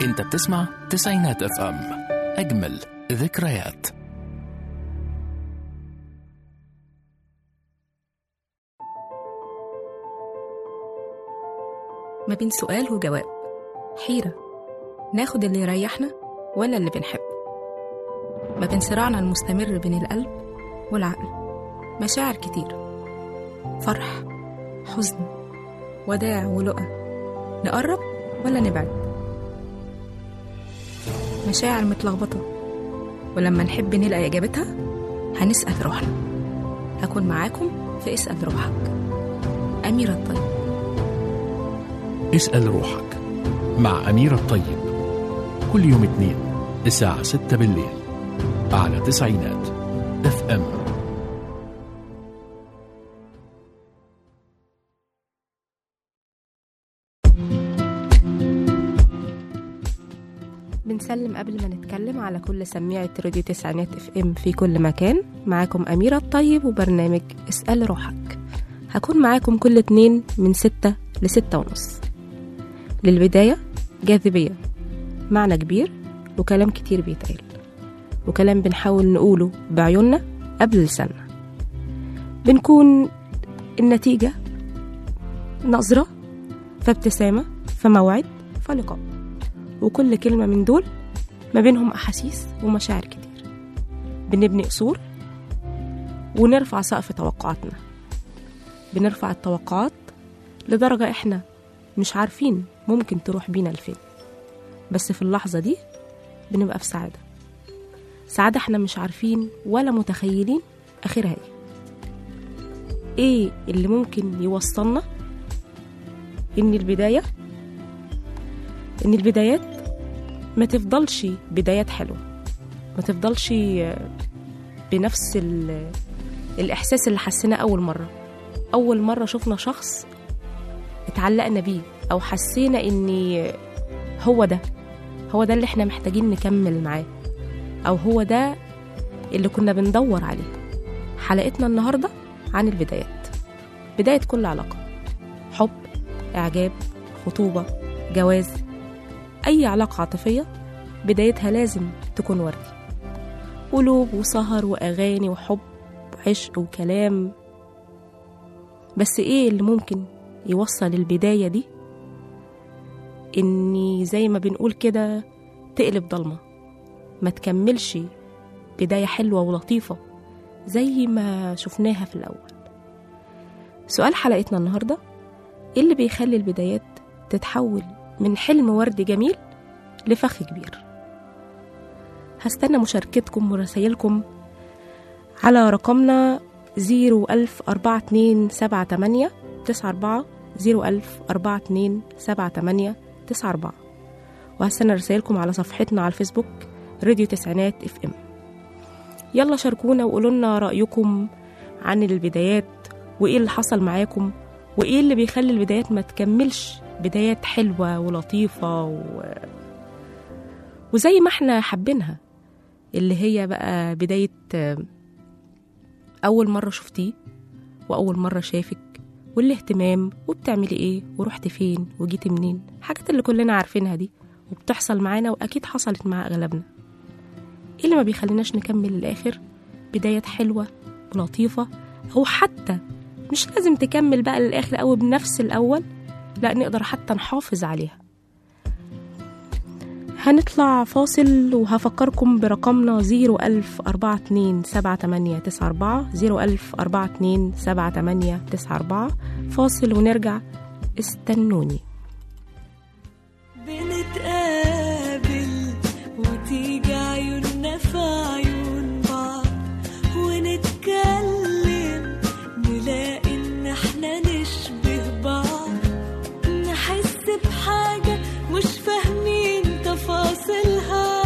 انت بتسمع تسعينات اف ام اجمل ذكريات ما بين سؤال وجواب حيرة ناخد اللي يريحنا ولا اللي بنحبه ما بين صراعنا المستمر بين القلب والعقل مشاعر كتير فرح حزن وداع ولقى نقرب ولا نبعد مشاعر متلخبطة ولما نحب نلاقي إجابتها هنسأل روحنا هكون معاكم في اسأل روحك أميرة الطيب اسأل روحك مع أميرة الطيب كل يوم اثنين الساعة 6 بالليل على تسعينات اف ام بنسلم قبل ما نتكلم على كل سميعة راديو تسعينات اف ام في كل مكان معاكم أميرة الطيب وبرنامج اسأل روحك هكون معاكم كل اتنين من ستة لستة ونص للبداية جاذبية معنى كبير وكلام كتير بيتقال وكلام بنحاول نقوله بعيوننا قبل لساننا بنكون النتيجة نظرة فابتسامة فموعد فلقاء وكل كلمة من دول ما بينهم أحاسيس ومشاعر كتير بنبني قصور ونرفع سقف توقعاتنا بنرفع التوقعات لدرجة إحنا مش عارفين ممكن تروح بينا لفين بس في اللحظة دي بنبقى في سعادة سعادة إحنا مش عارفين ولا متخيلين آخرها إيه إيه اللي ممكن يوصلنا إن البداية إن البدايات ما تفضلش بدايات حلوة ما تفضلش بنفس ال- الإحساس اللي حسيناه أول مرة أول مرة شفنا شخص اتعلقنا بيه أو حسينا إن هو ده هو ده اللي احنا محتاجين نكمل معاه أو هو ده اللي كنا بندور عليه حلقتنا النهاردة عن البدايات بداية كل علاقة حب إعجاب خطوبة جواز أي علاقة عاطفية بدايتها لازم تكون وردي قلوب وسهر وأغاني وحب وعشق وكلام بس إيه اللي ممكن يوصل البداية دي إني زي ما بنقول كده تقلب ضلمة ما تكملش بداية حلوة ولطيفة زي ما شفناها في الأول سؤال حلقتنا النهاردة إيه اللي بيخلي البدايات تتحول من حلم وردي جميل لفخ كبير هستنى مشاركتكم ورسايلكم على رقمنا زيرو ألف أربعة اتنين سبعة تمانية تسعة أربعة زيرو ألف أربعة اتنين سبعة تمانية تسعة أربعة وهستنى رسايلكم على صفحتنا على الفيسبوك راديو تسعينات اف ام يلا شاركونا وقولوا لنا رأيكم عن البدايات وإيه اللي حصل معاكم وإيه اللي بيخلي البدايات ما تكملش بدايات حلوة ولطيفة و... وزي ما احنا حابينها اللي هي بقى بداية آه، أول مرة شفتيه وأول مرة شافك والاهتمام وبتعملي ايه ورحت فين وجيتي منين حاجات اللي كلنا عارفينها دي وبتحصل معانا وأكيد حصلت مع أغلبنا ايه اللي ما بيخليناش نكمل للآخر بدايات حلوة ولطيفة أو حتى مش لازم تكمل بقى للآخر أو بنفس الأول لا نقدر حتى نحافظ عليها هنطلع فاصل وهفكركم برقمنا زيرو ألف أربعة اتنين سبعة تمانية تسعة أربعة زيرو ألف أربعة اتنين سبعة تمانية تسعة أربعة فاصل ونرجع استنوني بنتقابل وتيجي عيوننا في عيون بعض ونتكلم نلاقي ان احنا نشبه بعض نحس بحاجة مش فاهمين تفاصيلها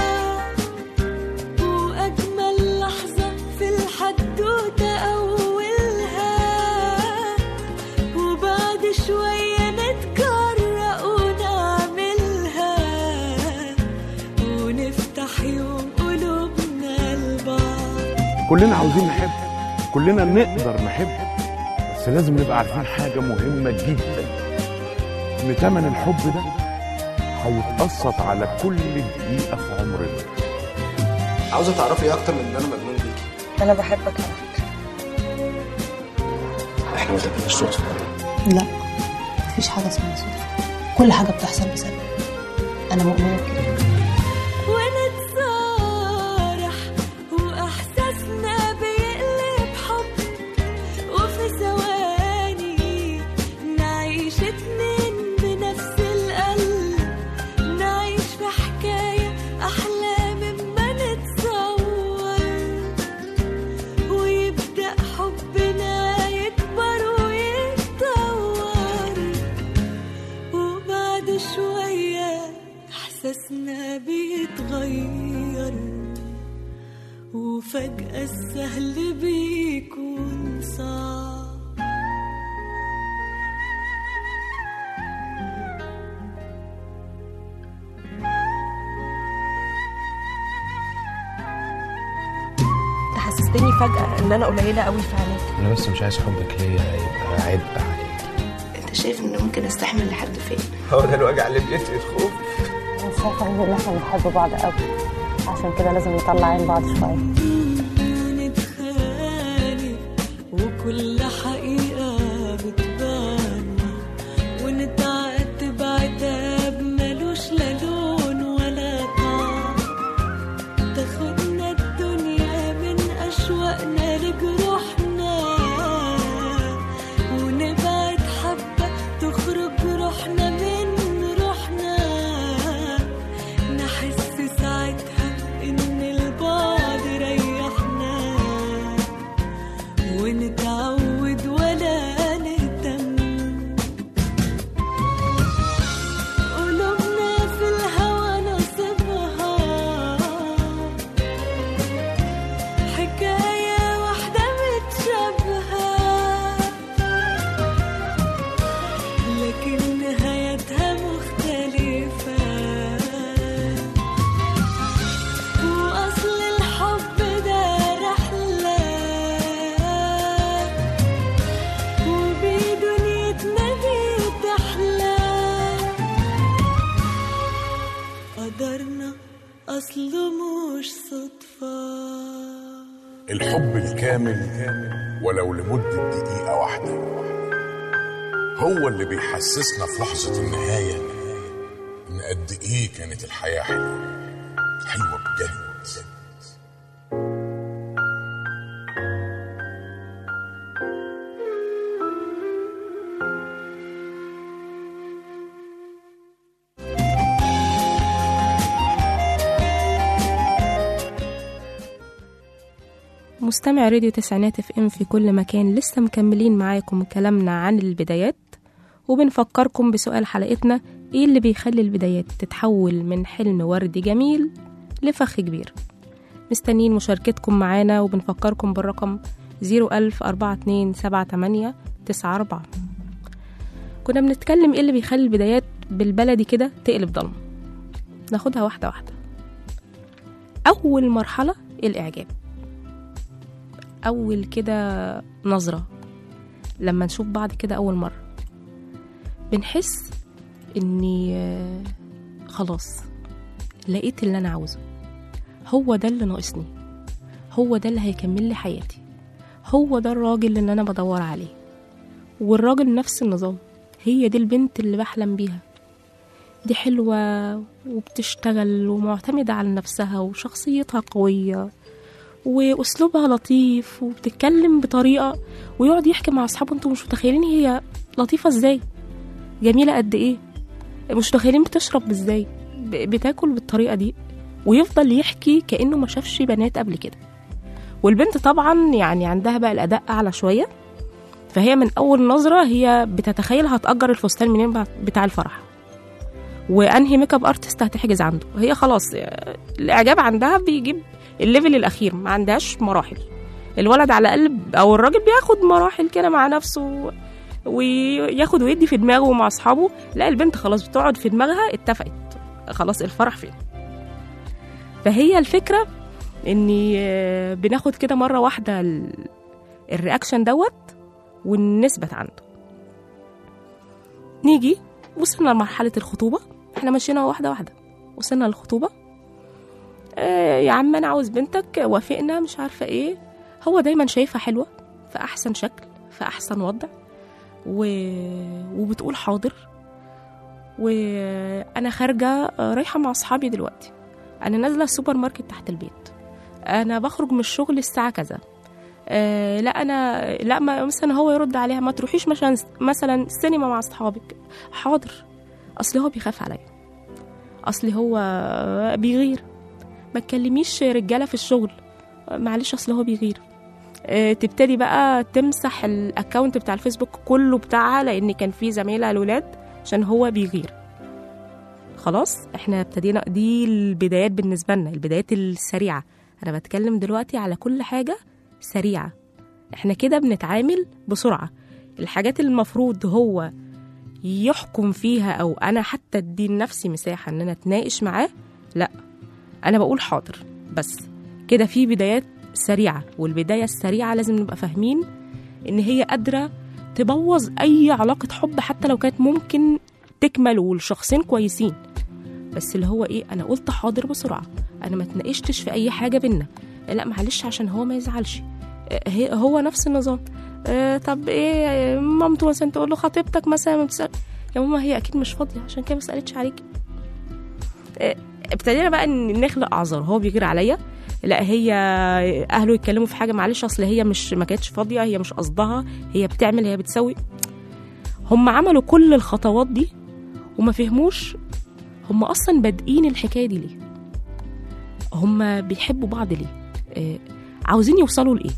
وأجمل لحظة في الحدوتة أولها وبعد شوية نتجرأ ونعملها ونفتح يوم قلوبنا لبعض كلنا عاوزين نحب كلنا نقدر نحب بس لازم نبقى عارفين حاجة مهمة جدا إن تمن الحب ده هيتقسط على كل دقيقة في عمرنا عاوزه تعرفي اكتر من ان انا مجنون بيكي انا بحبك على فكره احنا ما تبقاش صدفه لا مفيش حاجة اسمها صدفة كل حاجة بتحصل بسبب أنا مؤمنة بكده ونتصارح وإحساسنا بيقلب حب وفي ثواني نعيش اتنين بنفس القلب نعيش في حكاية أحلى مما نتصور ويبدأ حبنا يكبر ويتطور وبعد شوية إحساسنا بيتغير وفجأة السهل بيكون صعب انت حسستني فجاه ان انا قليله قوي في عينيك انا بس مش عايز حبك ليا يبقى عبء عليك أنت شايف إن ممكن أستحمل لحد فين؟ هو ده الوجع اللي بيفقد خوف انا شايفه ان احنا بنحب بعض قوي عشان كده لازم نطلع عين بعض شويه نتخانق وكل حقيقة بتبان ونتعاتب عتاب ملوش لا لون ولا طعم تاخدنا الدنيا من أشواقنا لجروحنا ونبعد حبة تخرج روحنا من روحنا نحس ساعتها إن البعد ريحنا ونتعود ولا نهتم قلوبنا في الهوى نصيبها حكاية واحدة متشابهة لكن نهايتها مختلفة وأصل الحب ده رحلة وبيه دنيتنا دي تحلى قدرنا أصله مش صدفة الحب الكامل ولو لمدة دقيقة واحدة هو اللي بيحسسنا في لحظة النهاية إن قد إيه كانت الحياة حلوة حلوة بجد مستمع راديو تسعينات اف ام في كل مكان لسه مكملين معاكم كلامنا عن البدايات وبنفكركم بسؤال حلقتنا ايه اللي بيخلي البدايات تتحول من حلم وردي جميل لفخ كبير مستنيين مشاركتكم معانا وبنفكركم بالرقم 0104278 كنا بنتكلم ايه اللي بيخلي البدايات بالبلدي كده تقلب ضلمة ناخدها واحدة واحدة أول مرحلة الإعجاب أول كده نظرة لما نشوف بعض كده أول مرة بنحس إني آه، خلاص لقيت اللي أنا عاوزه هو ده اللي ناقصني هو ده اللي هيكمل لي حياتي هو ده الراجل اللي أنا بدور عليه والراجل نفس النظام هي دي البنت اللي بحلم بيها دي حلوة وبتشتغل ومعتمدة على نفسها وشخصيتها قوية واسلوبها لطيف وبتتكلم بطريقه ويقعد يحكي مع اصحابه انتوا مش متخيلين هي لطيفه ازاي جميله قد ايه مش متخيلين بتشرب ازاي ب- بتاكل بالطريقه دي ويفضل يحكي كانه ما شافش بنات قبل كده والبنت طبعا يعني عندها بقى الاداء اعلى شويه فهي من اول نظره هي بتتخيل هتاجر الفستان منين بع- بتاع الفرح وانهي ميك اب ارتست هتحجز عنده هي خلاص الاعجاب عندها بيجيب الليفل الاخير ما عندهاش مراحل الولد على الاقل او الراجل بياخد مراحل كده مع نفسه وياخد ويدي في دماغه مع اصحابه لا البنت خلاص بتقعد في دماغها اتفقت خلاص الفرح فين فهي الفكره اني آه، بناخد كده مره واحده ال- الرياكشن دوت ونثبت عنده نيجي وصلنا لمرحله الخطوبه احنا مشينا واحده واحده وصلنا للخطوبه آه يا عم انا عاوز بنتك وافقنا مش عارفه ايه هو دايما شايفها حلوه في احسن شكل في احسن وضع و... وبتقول حاضر وانا خارجه آه، رايحه مع اصحابي دلوقتي انا نازله السوبر ماركت تحت البيت انا بخرج من الشغل الساعه كذا آه لا انا لا ما مثلا هو يرد عليها ما تروحيش مثلا مثلا السينما مع اصحابك حاضر اصل هو بيخاف عليا اصل هو بيغير ما تكلميش رجاله في الشغل معلش اصل هو بيغير آه، تبتدي بقى تمسح الاكونت بتاع الفيسبوك كله بتاعها لان كان في زميلها الولاد عشان هو بيغير خلاص احنا ابتدينا دي البدايات بالنسبه لنا البدايات السريعه انا بتكلم دلوقتي على كل حاجه سريعه احنا كده بنتعامل بسرعه الحاجات اللي المفروض هو يحكم فيها او انا حتى ادي لنفسي مساحه ان انا اتناقش معاه لا انا بقول حاضر بس كده في بدايات سريعه والبدايه السريعه لازم نبقى فاهمين ان هي قادره تبوظ اي علاقه حب حتى لو كانت ممكن تكمل والشخصين كويسين بس اللي هو ايه انا قلت حاضر بسرعه انا ما اتناقشتش في اي حاجه بينا لا معلش عشان هو ما يزعلش آه، هي- هو نفس النظام آه، طب ايه آه، مامته مثلا تقول له خطيبتك مثلا ما بتسأل يا ماما هي اكيد مش فاضيه عشان كده ما سالتش عليك آه، ابتدينا بقى ان نخلق اعذار هو بيغير عليا لا هي اهله يتكلموا في حاجه معلش اصل هي مش ما كانتش فاضيه هي مش قصدها هي بتعمل هي بتسوي هم عملوا كل الخطوات دي وما فهموش هم اصلا بادئين الحكايه دي ليه هم بيحبوا بعض ليه آه، عاوزين يوصلوا لايه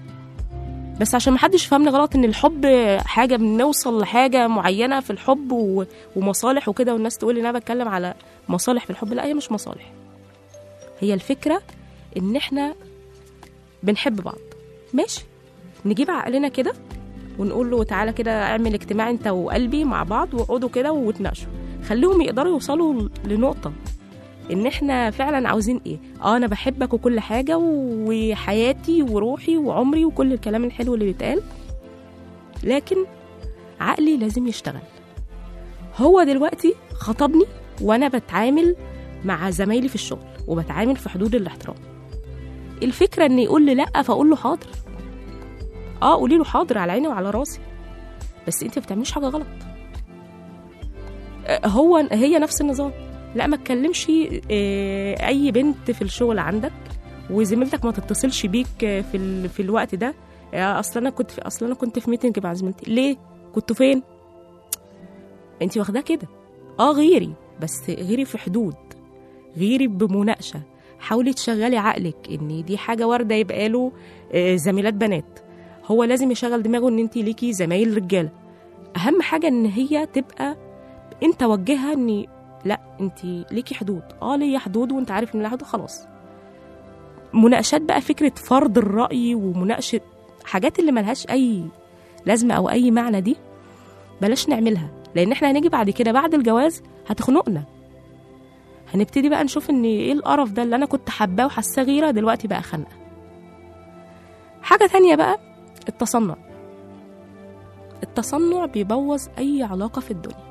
بس عشان محدش يفهمني غلط ان الحب حاجه بنوصل لحاجه معينه في الحب و... ومصالح وكده والناس تقول ان انا بتكلم على مصالح في الحب لا هي مش مصالح هي الفكره ان احنا بنحب بعض ماشي نجيب عقلنا كده ونقول له تعالى كده اعمل اجتماع انت وقلبي مع بعض واقعدوا كده وتناقشوا خليهم يقدروا يوصلوا لنقطه ان احنا فعلا عاوزين ايه اه انا بحبك وكل حاجه وحياتي وروحي وعمري وكل الكلام الحلو اللي بيتقال لكن عقلي لازم يشتغل هو دلوقتي خطبني وانا بتعامل مع زمايلي في الشغل وبتعامل في حدود الاحترام الفكره ان يقول لي لا فاقول له حاضر اه قولي له حاضر على عيني وعلى راسي بس انت ما بتعمليش حاجه غلط آه، هو هي نفس النظام لا ما تكلمش آه، اي بنت في الشغل عندك وزميلتك ما تتصلش بيك آه، في ال... في الوقت ده يا اصل انا كنت في اصل انا كنت في ميتنج مع زميلتي ليه كنتوا فين انت واخداه كده اه غيري بس غيري في حدود غيري بمناقشه حاولي تشغلي عقلك ان دي حاجه وارده يبقى له آه، زميلات بنات هو لازم يشغل دماغه ان انت ليكي زمايل رجاله اهم حاجه ان هي تبقى انت وجهها ان لا انت ليكي حدود اه ليا حدود وانت عارف ان لها حدود خلاص مناقشات بقى فكره فرض الراي ومناقشه حاجات اللي ملهاش اي لازمه او اي معنى دي بلاش نعملها لان احنا هنيجي بعد كده بعد الجواز هتخنقنا هنبتدي بقى نشوف ان ايه القرف ده اللي انا كنت حباه وحاساه غيره دلوقتي بقى خنقه حاجه تانية بقى التصنع التصنع بيبوظ اي علاقه في الدنيا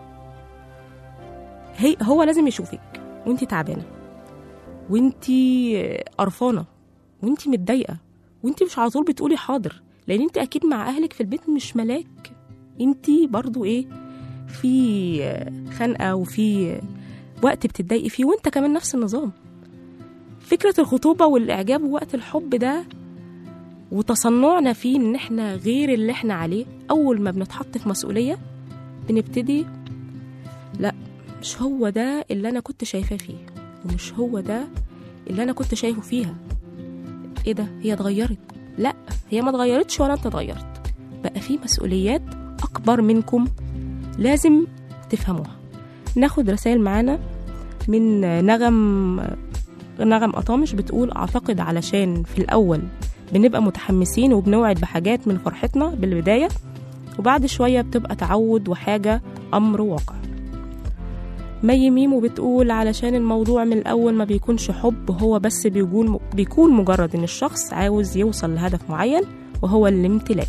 هي هو لازم يشوفك وانت تعبانه وانت قرفانه وانت متضايقه وانت مش على طول بتقولي حاضر لان انت اكيد مع اهلك في البيت مش ملاك انت برضو ايه في خنقه وفي وقت بتتضايقي فيه وانت كمان نفس النظام فكره الخطوبه والاعجاب ووقت الحب ده وتصنعنا فيه ان احنا غير اللي احنا عليه اول ما بنتحط في مسؤوليه بنبتدي لا مش هو ده اللي انا كنت شايفاه فيه ومش هو ده اللي انا كنت شايفه فيها ايه ده هي اتغيرت لا هي ما اتغيرتش ولا انت اتغيرت بقى في مسؤوليات اكبر منكم لازم تفهموها ناخد رسائل معانا من نغم نغم قطامش بتقول اعتقد علشان في الاول بنبقى متحمسين وبنوعد بحاجات من فرحتنا بالبدايه وبعد شويه بتبقى تعود وحاجه امر واقع مي ميمو بتقول علشان الموضوع من الأول ما بيكونش حب هو بس بيكون بيكون مجرد إن الشخص عاوز يوصل لهدف معين وهو الامتلاك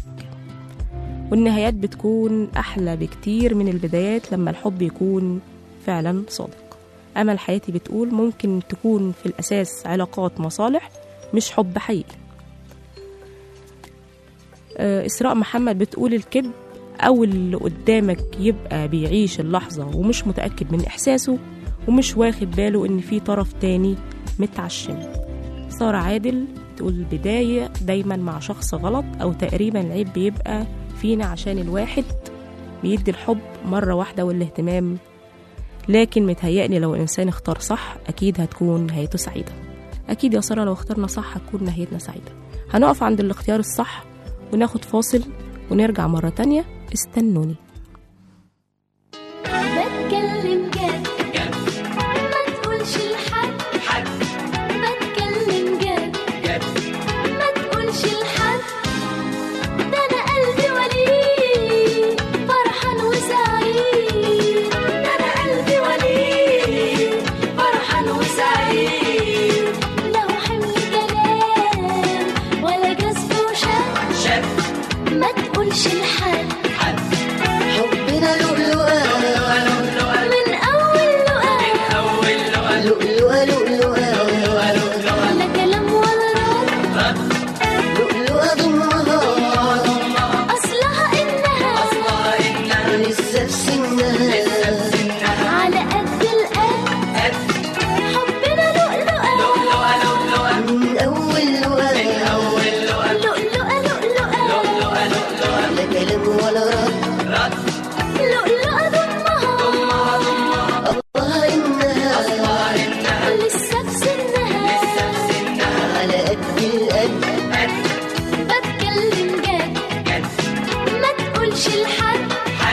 والنهايات بتكون أحلى بكتير من البدايات لما الحب يكون فعلا صادق أمل حياتي بتقول ممكن تكون في الأساس علاقات مصالح مش حب حقيقي آه، إسراء محمد بتقول الكذب أو اللي قدامك يبقى بيعيش اللحظة ومش متأكد من إحساسه ومش واخد باله إن في طرف تاني متعشم سارة عادل تقول البداية دايما مع شخص غلط أو تقريبا العيب بيبقى فينا عشان الواحد بيدي الحب مرة واحدة والاهتمام لكن متهيألي لو الإنسان اختار صح أكيد هتكون نهايته سعيدة أكيد يا سارة لو اخترنا صح هتكون نهايتنا سعيدة هنقف عند الاختيار الصح وناخد فاصل ونرجع مرة تانية استنوني بتكلم جد ما تقولش لحد بتكلم جد ما تقولش لحد ده انا قلبي وليد فرحان وسعيد ده انا قلبي وليد فرحان وسعيد له حمل كلام ولا جذب وشد ما تقولش لحد حبنا لؤلؤة من اول لقاء لؤلؤة لؤلؤة لا كلام ولا رد لؤلؤة ضمها اصلها انها لسه في سنها على قد القد حبنا لؤلؤة من أول لؤلؤة لؤلؤة لؤلؤة لا كلام ولا رد لؤلؤة ضمها الله إنها لسه في سنها على قد القد بتكلم جد ما تقولش لحد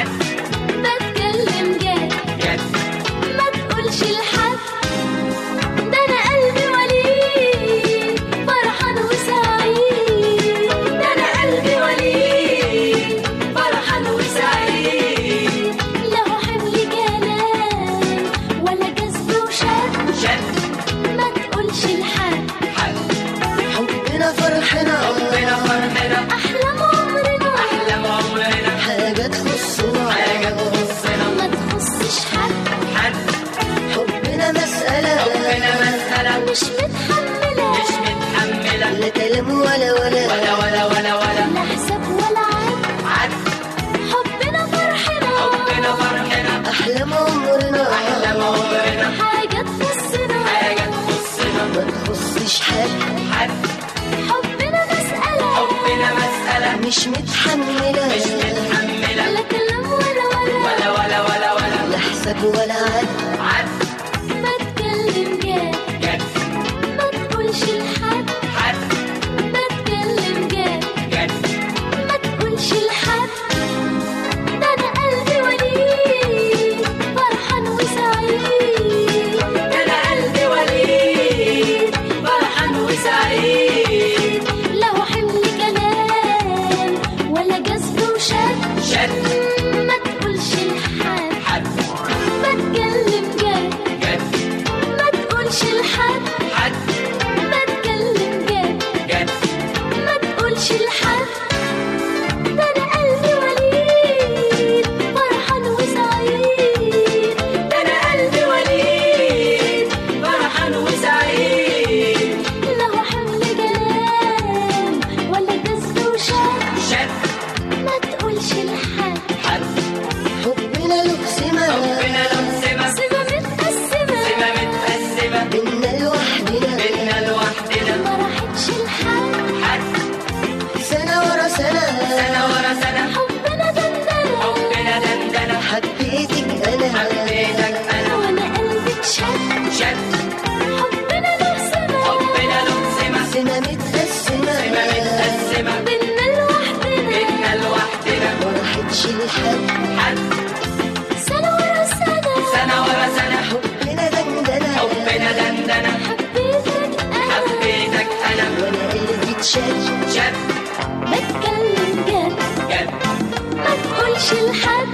بتكلم جد ما تقولش لحد ده انا قلبي وليد فرحان وسعيد ده انا قلبي وليد فرحان وسعيد له حمل كلام ولا جذب وشد ما تقولش لحد حبنا فرحنا احلام عمرنا حاجة تخصنا ما تخصش حد حبنا مسألة مش متحملة لا كلام ولا ولا لا حساب ولا عد حبنا فرحنا أحلام عمرنا حاجة تخصنا ما تخصش حد حبنا مسألة مش متحملة لا كلام ولا ولا لا حساب ولا عد بتكلم جد ما تقولش لحد بتكلم جد ما تقولش لحد ده انا قلبي وليد فرحان وسعيد ده انا قلبي وليد فرحان وسعيد له حمل كلام ولا جذب وشد ما تقولش لحد بتكلم جد ما تقولش لحد بتكلم جد ما تقولش لحد ده انا قلبي وليد فرحان وسعيد ده انا قلبي وليد فرحان وسعيد له حمل كلام ولا جذب وشد ما تقولش لحد حبنا له سمة سمة متقسمة بينا لوحدنا ما راحتش لحد سنة ورا سنة حبنا دندنة حبيتك أنا وانا قلبي اتشد حبنا له سما سنة متقسمة بينا لوحدنا ما راحتش لحد سنة ورا سنة حبنا دندنة حبيتك أنا وأنا قلبي اتشد بتكلم جد ما تقولش لحد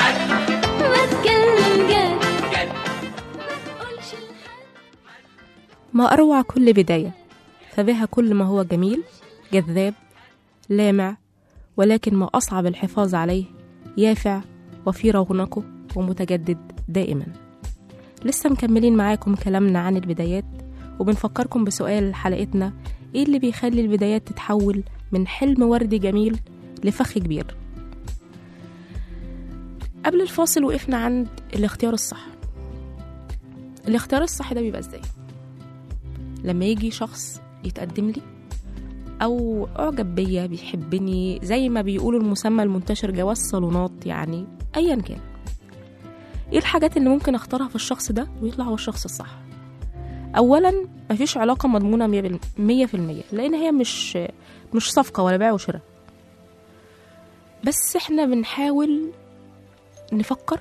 بتكلم جد ما تقولش لحد ما أروع كل بداية فبها كل ما هو جميل جذاب لامع ولكن ما أصعب الحفاظ عليه يافع وفي رونقه ومتجدد دائما لسه مكملين معاكم كلامنا عن البدايات وبنفكركم بسؤال حلقتنا ايه اللي بيخلي البدايات تتحول من حلم وردي جميل لفخ كبير قبل الفاصل وقفنا عند الاختيار الصح الاختيار الصح ده بيبقى ازاي لما يجي شخص يتقدم لي او اعجب بيا بيحبني زي ما بيقولوا المسمى المنتشر جواز صالونات يعني ايا كان ايه الحاجات اللي ممكن اختارها في الشخص ده ويطلع هو الشخص الصح اولا مفيش علاقه مضمونه مية بال- مية في المية لان هي مش مش صفقه ولا بيع وشراء بس احنا بنحاول نفكر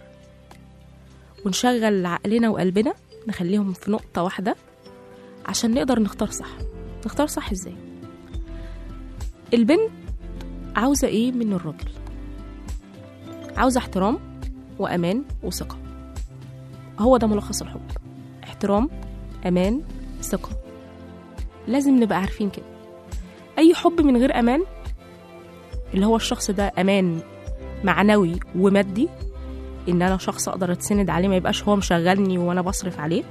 ونشغل عقلنا وقلبنا نخليهم في نقطه واحده عشان نقدر نختار صح نختار صح ازاي البنت عاوزه ايه من الراجل عاوزه احترام وامان وثقه هو ده ملخص الحب احترام امان ثقه لازم نبقى عارفين كده اي حب من غير امان اللي هو الشخص ده امان معنوي ومادي ان انا شخص اقدر اتسند عليه ما يبقاش هو مشغلني وانا بصرف عليه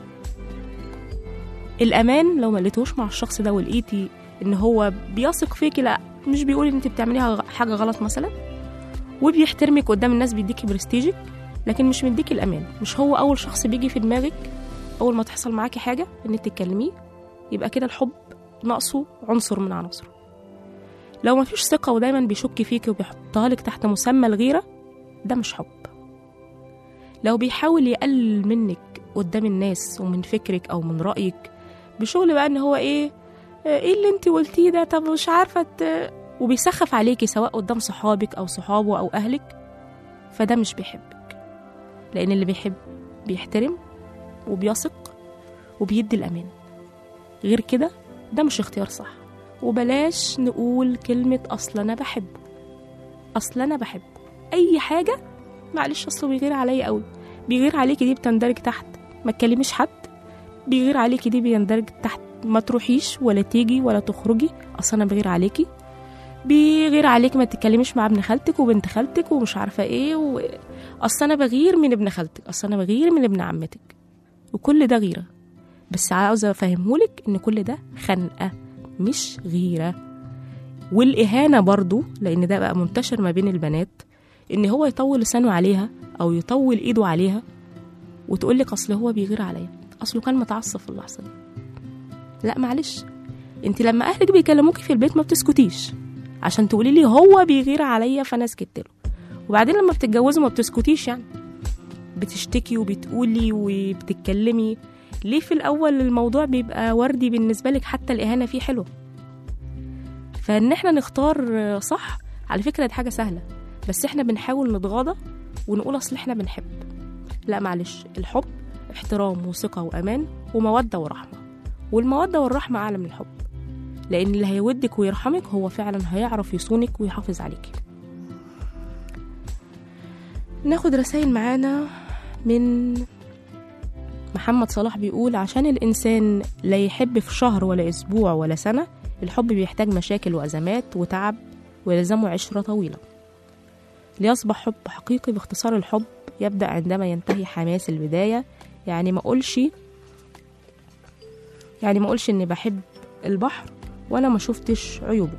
الامان لو ما لقيتوش مع الشخص ده ولقيتي ان هو بيثق فيكي لا مش بيقول ان انت بتعمليها حاجه غلط مثلا وبيحترمك قدام الناس بيديكي برستيجك لكن مش مديكي الامان مش هو اول شخص بيجي في دماغك اول ما تحصل معاكي حاجه انك تتكلميه يبقى كده الحب ناقصه عنصر من عناصره لو مفيش ثقه ودايما بيشك فيكي وبيحطها لك تحت مسمى الغيره ده مش حب لو بيحاول يقلل منك قدام الناس ومن فكرك او من رايك بشغل بقى ان هو ايه آه، ايه اللي انت قلتيه ده طب مش عارفه ت- وبيسخف عليكي سواء قدام صحابك او صحابه او اهلك فده مش بيحبك لان اللي بيحب بيحترم وبيثق وبيدي الامان غير كده ده مش اختيار صح وبلاش نقول كلمة أصل أنا بحبه أصل أنا بحبه أي حاجة معلش أصله بيغير عليا قوي بيغير عليكي دي بتندرج تحت ما تكلميش حد بيغير عليكي دي بيندرج تحت ما تروحيش ولا تيجي ولا تخرجي أصل أنا بغير عليكي بيغير عليك ما تتكلميش مع ابن خالتك وبنت خالتك ومش عارفة ايه و... أصل أنا بغير من ابن خالتك أصل أنا بغير من ابن عمتك وكل ده غيرة بس عاوزة أفهمهولك إن كل ده خنقة مش غيرة والإهانة برضو لأن ده بقى منتشر ما بين البنات إن هو يطول لسانه عليها أو يطول إيده عليها وتقولك أصل هو بيغير عليا أصله كان متعصب في اللحظة دي لا معلش انت لما أهلك بيكلموكي في البيت ما بتسكتيش عشان تقولي لي هو بيغير عليا فأنا سكت له وبعدين لما بتتجوزوا ما بتسكتيش يعني بتشتكي وبتقولي وبتتكلمي ليه في الأول الموضوع بيبقى وردي بالنسبة لك حتى الإهانة فيه حلوة فإن احنا نختار صح على فكرة دي حاجة سهلة بس احنا بنحاول نتغاضى ونقول أصل احنا بنحب لا معلش الحب احترام وثقة وأمان ومودة ورحمة والمودة والرحمة أعلى من الحب لأن اللي هيودك ويرحمك هو فعلا هيعرف يصونك ويحافظ عليك ناخد رسائل معانا من محمد صلاح بيقول عشان الإنسان لا يحب في شهر ولا أسبوع ولا سنة الحب بيحتاج مشاكل وأزمات وتعب ويلزمه عشرة طويلة ليصبح حب حقيقي باختصار الحب يبدأ عندما ينتهي حماس البداية يعني ما أقولش يعني ما أقولش إني بحب البحر وأنا ما شفتش عيوبه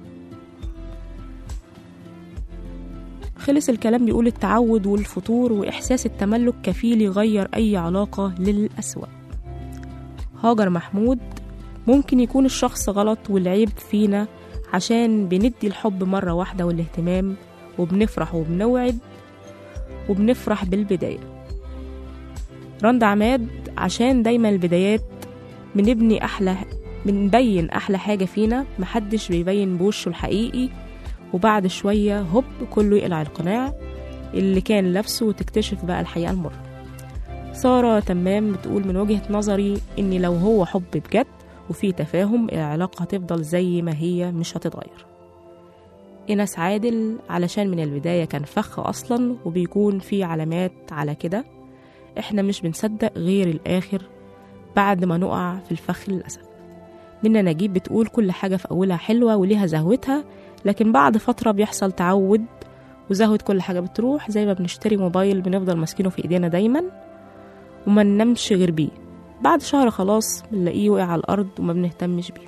خلص الكلام بيقول التعود والفتور وإحساس التملك كفيل يغير أي علاقة للأسوأ هاجر محمود ممكن يكون الشخص غلط والعيب فينا عشان بندي الحب مرة واحدة والاهتمام وبنفرح وبنوعد وبنفرح بالبداية رند عماد عشان دايما البدايات بنبني أحلى بنبين أحلى حاجة فينا محدش بيبين بوشه الحقيقي وبعد شوية هوب كله يقلع القناع اللي كان لابسه وتكتشف بقى الحقيقة المرة سارة تمام بتقول من وجهة نظري إن لو هو حب بجد وفي تفاهم العلاقة هتفضل زي ما هي مش هتتغير إنس عادل علشان من البداية كان فخ أصلا وبيكون في علامات على كده إحنا مش بنصدق غير الآخر بعد ما نقع في الفخ للأسف منا نجيب بتقول كل حاجة في أولها حلوة وليها زهوتها لكن بعد فترة بيحصل تعود وزهوة كل حاجة بتروح زي ما بنشتري موبايل بنفضل ماسكينه في إيدينا دايما وما ننامش غير بيه بعد شهر خلاص بنلاقيه وقع على الأرض وما بنهتمش بيه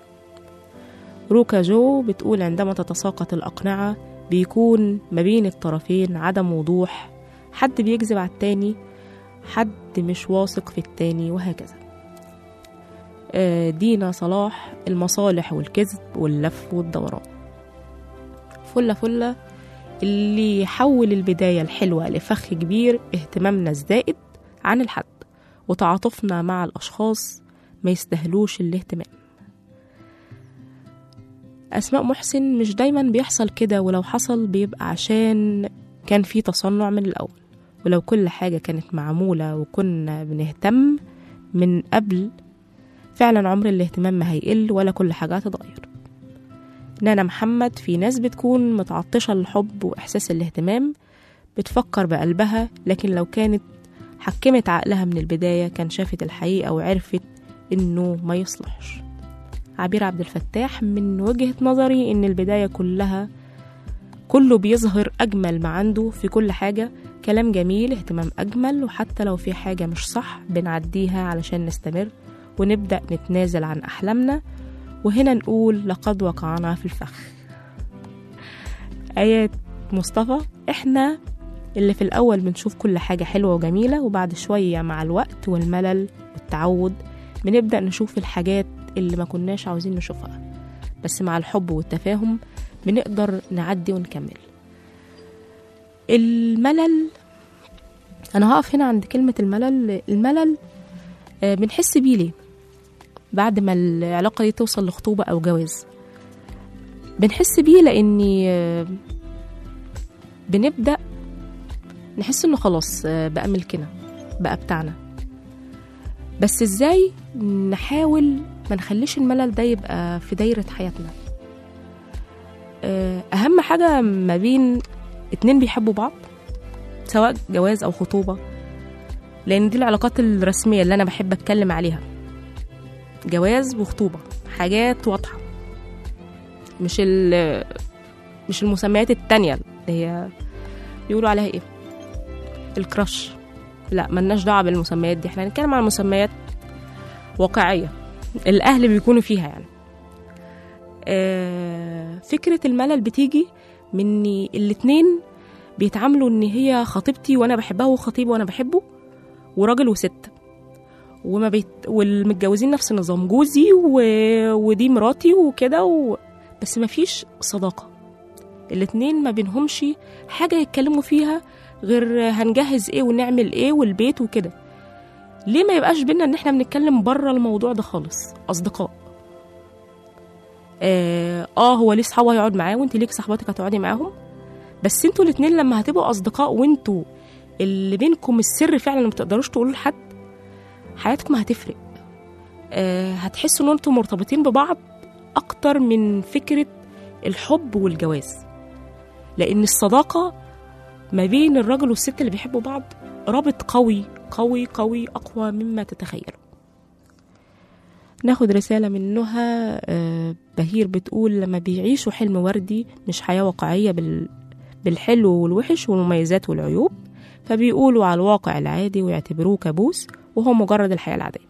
روكا جو بتقول عندما تتساقط الأقنعة بيكون ما بين الطرفين عدم وضوح حد بيكذب على التاني حد مش واثق في التاني وهكذا آه، دينا صلاح المصالح والكذب واللف والدوران فلة فلة اللي يحول البداية الحلوة لفخ كبير اهتمامنا الزائد عن الحد وتعاطفنا مع الأشخاص ما يستاهلوش الاهتمام أسماء محسن مش دايما بيحصل كده ولو حصل بيبقى عشان كان في تصنع من الأول ولو كل حاجة كانت معمولة وكنا بنهتم من قبل فعلا عمر الاهتمام ما هيقل ولا كل حاجة هتتغير نانا محمد في ناس بتكون متعطشة للحب وإحساس الاهتمام بتفكر بقلبها لكن لو كانت حكمت عقلها من البداية كان شافت الحقيقة وعرفت إنه ما يصلحش عبير عبد الفتاح من وجهة نظري إن البداية كلها كله بيظهر أجمل ما عنده في كل حاجة كلام جميل اهتمام أجمل وحتى لو في حاجة مش صح بنعديها علشان نستمر ونبدأ نتنازل عن أحلامنا وهنا نقول لقد وقعنا في الفخ آيات مصطفى إحنا اللي في الأول بنشوف كل حاجة حلوة وجميلة وبعد شوية مع الوقت والملل والتعود بنبدأ نشوف الحاجات اللي ما كناش عاوزين نشوفها بس مع الحب والتفاهم بنقدر نعدي ونكمل الملل أنا هقف هنا عند كلمة الملل الملل آه، بنحس بيه ليه بعد ما العلاقة دي توصل لخطوبة أو جواز بنحس بيه لأني آه، بنبدأ نحس إنه خلاص آه، بقى ملكنا بقى بتاعنا بس إزاي نحاول ما نخليش الملل ده يبقى في دايرة حياتنا آه، أهم حاجة ما بين اتنين بيحبوا بعض سواء جواز أو خطوبة لأن دي العلاقات الرسمية اللي أنا بحب أتكلم عليها جواز وخطوبة حاجات واضحة مش ال مش المسميات التانية اللي هي بيقولوا عليها ايه الكراش لا ملناش دعوة بالمسميات دي احنا هنتكلم عن مسميات واقعية الأهل بيكونوا فيها يعني آه، فكرة الملل بتيجي من إن الاتنين بيتعاملوا ان هي خطيبتي وانا بحبها وخطيبي وانا بحبه وراجل وست وما بيت... والمتجوزين نفس النظام جوزي و... ودي مراتي وكده و... بس ما فيش صداقة الاتنين ما بينهمش حاجة يتكلموا فيها غير هنجهز ايه ونعمل ايه والبيت وكده ليه ما يبقاش بينا ان احنا بنتكلم بره الموضوع ده خالص اصدقاء آه, اه هو ليه صحابه هيقعد معاه وانت ليك صاحباتك هتقعدي معاهم بس انتوا الاتنين لما هتبقوا اصدقاء وانتوا اللي بينكم السر فعلا ما بتقدروش تقولوا لحد حياتكم هتفرق آه هتحسوا ان انتوا مرتبطين ببعض اكتر من فكره الحب والجواز لان الصداقه ما بين الراجل والست اللي بيحبوا بعض رابط قوي قوي قوي اقوى مما تتخيلوا ناخد رسالة من نهى آه، بهير بتقول لما بيعيشوا حلم وردي مش حياة واقعية بال... بالحلو والوحش والمميزات والعيوب فبيقولوا على الواقع العادي ويعتبروه كابوس وهو مجرد الحياة العادية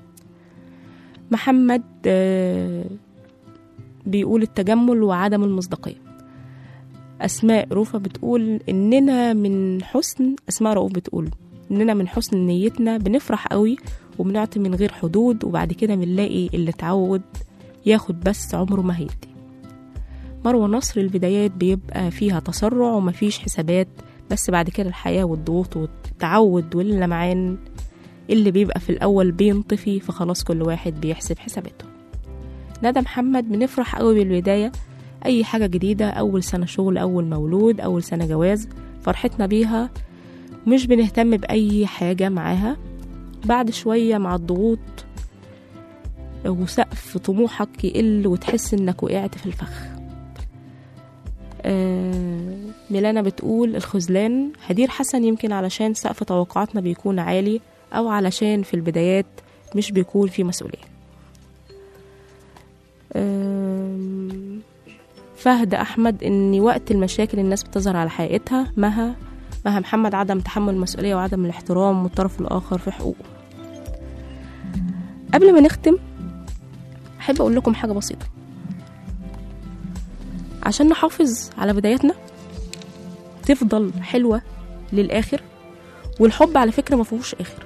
محمد آه، بيقول التجمل وعدم المصداقية أسماء روفة بتقول إننا من حسن أسماء رؤوف بتقول إننا من حسن نيتنا بنفرح قوي وبنعطي من غير حدود وبعد كده بنلاقي اللي اتعود ياخد بس عمره ما هيدي مروة نصر البدايات بيبقى فيها تسرع ومفيش حسابات بس بعد كده الحياة والضغوط والتعود واللمعان اللي بيبقى في الأول بينطفي فخلاص كل واحد بيحسب حساباته ندى محمد بنفرح قوي بالبداية أي حاجة جديدة أول سنة شغل أول مولود أول سنة جواز فرحتنا بيها مش بنهتم بأي حاجة معاها بعد شوية مع الضغوط وسقف طموحك يقل وتحس انك وقعت في الفخ آه ميلانا بتقول الخذلان هدير حسن يمكن علشان سقف توقعاتنا بيكون عالي أو علشان في البدايات مش بيكون في مسؤولية آم، فهد أحمد إن وقت المشاكل الناس بتظهر على حقيقتها مها مها محمد عدم تحمل المسؤولية وعدم الاحترام من الطرف الآخر في حقوقه قبل ما نختم أحب أقول لكم حاجة بسيطة عشان نحافظ على بداياتنا تفضل حلوة للآخر والحب على فكرة ما فيهوش آخر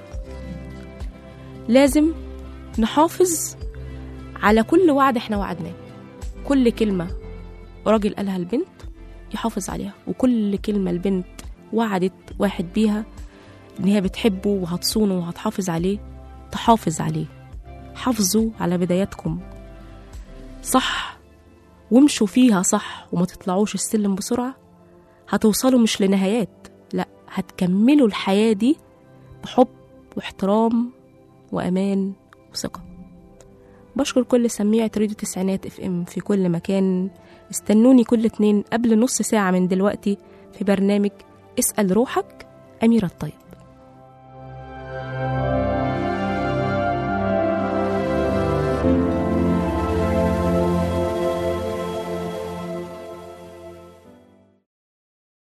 لازم نحافظ على كل وعد احنا وعدناه كل كلمة راجل قالها البنت يحافظ عليها وكل كلمة البنت وعدت واحد بيها ان هي بتحبه وهتصونه وهتحافظ عليه تحافظ عليه حافظوا على بداياتكم صح وامشوا فيها صح وما تطلعوش السلم بسرعة هتوصلوا مش لنهايات لا هتكملوا الحياة دي بحب واحترام وأمان وثقة بشكر كل سميعة راديو تسعينات اف ام في كل مكان استنوني كل اتنين قبل نص ساعة من دلوقتي في برنامج اسأل روحك أميرة الطيب